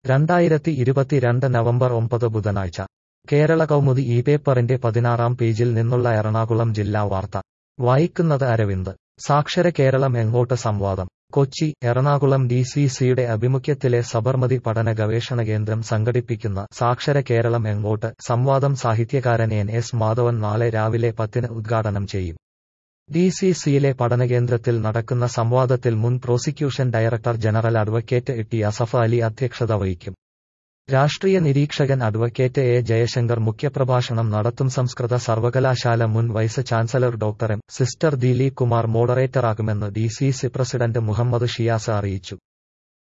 രണ്ടായിരത്തി ഇരുപത്തിരണ്ട് നവംബർ ഒമ്പത് ബുധനാഴ്ച കേരള കൗമുദി ഈ പേപ്പറിന്റെ പതിനാറാം പേജിൽ നിന്നുള്ള എറണാകുളം ജില്ലാ വാർത്ത വായിക്കുന്നത് അരവിന്ദ് സാക്ഷര കേരളം എങ്ങോട്ട് സംവാദം കൊച്ചി എറണാകുളം ഡി സി സിയുടെ ആഭിമുഖ്യത്തിലെ സബർമതി പഠന ഗവേഷണ കേന്ദ്രം സംഘടിപ്പിക്കുന്ന സാക്ഷര കേരളം എങ്ങോട്ട് സംവാദം സാഹിത്യകാരൻ എൻ എസ് മാധവൻ നാളെ രാവിലെ പത്തിന് ഉദ്ഘാടനം ചെയ്യും ഡി സി സിയിലെ പഠനകേന്ദ്രത്തിൽ നടക്കുന്ന സംവാദത്തിൽ മുൻ prosecution director general advocate T Asaf Ali അധ്യക്ഷത വഹിക്കും രാഷ്ട്രീയ നിരീക്ഷകൻ അഡ്വക്കേറ്റ് എ ജയശങ്കർ മുഖ്യപ്രഭാഷണം നടത്തും സംസ്കൃത സർവകലാശാല മുൻ vice chancellor doctor M sister Dileep Kumar മോഡറേറ്ററാകുമെന്ന് D C C president Muhammad Shiyas അറിയിച്ചു